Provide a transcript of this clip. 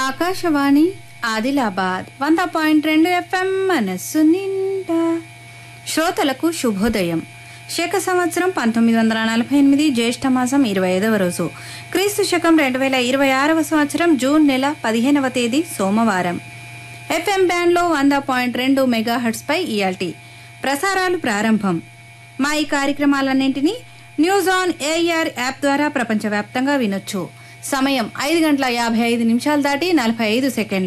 ఆకాశవాణి ఆదిలాబాద్ వంద పాయింట్ రెండు ఎఫ్ఎం మనస్సు నిండా శ్రోతలకు శుభోదయం శక సంవత్సరం పంతొమ్మిది వందల నలభై ఎనిమిది జ్యేష్ఠ మాసం ఇరవై ఐదవ రోజు క్రీస్తు శకం రెండు వేల ఇరవై ఆరవ సంవత్సరం జూన్ నెల పదిహేనవ తేదీ సోమవారం ఎఫ్ఎం బ్యాండ్లో వంద పాయింట్ రెండు మెగాహర్ట్స్పై ఇయాల్టీ ప్రసారాలు ప్రారంభం మా ఈ కార్యక్రమాలన్నింటినీ న్యూస్ ఆన్ ఏఆర్ యాప్ ద్వారా ప్రపంచవ్యాప్తంగా వినొచ్చు సమయం ఐదు గంటల యాభై ఐదు నిమిషాలు దాటి నలభై ఐదు సెకండ్లు